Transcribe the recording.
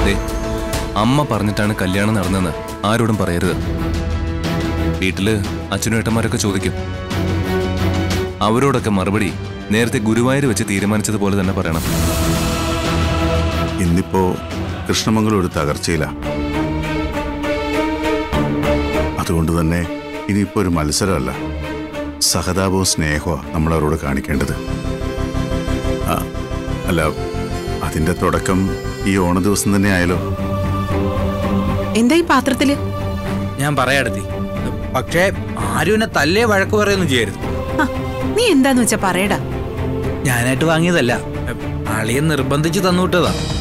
ദേ അമ്മ പറഞ്ഞിട്ടാണ് കല്യാണം നടന്നെന്ന് ആരോടും പറയരുത് വീട്ടില് അച്ഛനും ഏട്ടന്മാരൊക്കെ ചോദിക്കും അവരോടൊക്കെ മറുപടി നേരത്തെ ഗുരുവായൂർ വെച്ച് തീരുമാനിച്ചതുപോലെ തന്നെ പറയണം ഇന്നിപ്പോ കൃഷ്ണമംഗലം ഒരു തകർച്ചയില്ല അതുകൊണ്ട് തന്നെ ഇനിയിപ്പോ ഒരു മത്സരമല്ല സഹതാപവും സ്നേഹവും നമ്മൾ അവരോട് കാണിക്കേണ്ടത് ആ, അല്ല അതിന്റെ തുടക്കം ഈ ഓണ ദിവസം തന്നെ ആയാലോ എന്താ ഈ പാത്രത്തില് ഞാൻ പറയാടത്തി പക്ഷേ ആരും എന്നെ തല്ലേ വഴക്ക് പറയുന്നു ചെയ്യരുത് ആ, നീ എന്താന്ന് വെച്ചാ പറയടാ ഞാനായിട്ട് വാങ്ങിയതല്ല അളിയൻ നിർബന്ധിച്ച് തന്നുവിട്ടതാ